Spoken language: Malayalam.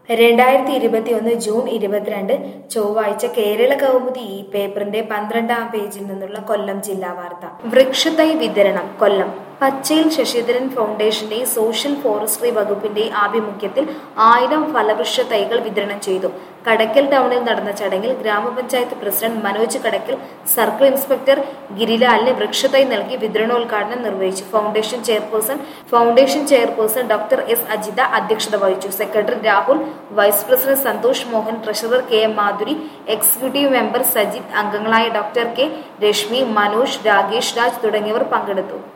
രണ്ടായിരത്തി ഇരുപത്തിയൊന്ന് ജൂൺ ഇരുപത്തിരണ്ട് ചൊവ്വാഴ്ച കേരള കൗമുദി ഈ പേപ്പറിന്റെ പന്ത്രണ്ടാം പേജിൽ നിന്നുള്ള കൊല്ലം ജില്ലാ വാർത്ത വൃക്ഷത്തൈ വിതരണം കൊല്ലം പച്ചയിൽ ശശിധരൻ ഫൗണ്ടേഷന്റെ സോഷ്യൽ ഫോറസ്ട്രി വകുപ്പിന്റെ ആഭിമുഖ്യത്തിൽ ആയിരം ഫലവൃക്ഷ തൈകൾ വിതരണം ചെയ്തു കടക്കൽ ടൗണിൽ നടന്ന ചടങ്ങിൽ ഗ്രാമപഞ്ചായത്ത് president Manoj Kadakkal circle inspector ഗിരിലാലിന് വൃക്ഷത്തൈ നൽകി വിതരണോദ്ഘാടനം നിർവഹിച്ചു foundation chairperson foundation chairperson doctor S Ajitha അധ്യക്ഷത വഹിച്ചു secretary Rahul vice president Santhosh Mohan treasurer K M Madhuri executive member Sajith അംഗങ്ങളായ ഡോക്ടർ കെ രശ്മി മനോജ് രാകേഷ് രാജ് തുടങ്ങിയവർ പങ്കെടുത്തു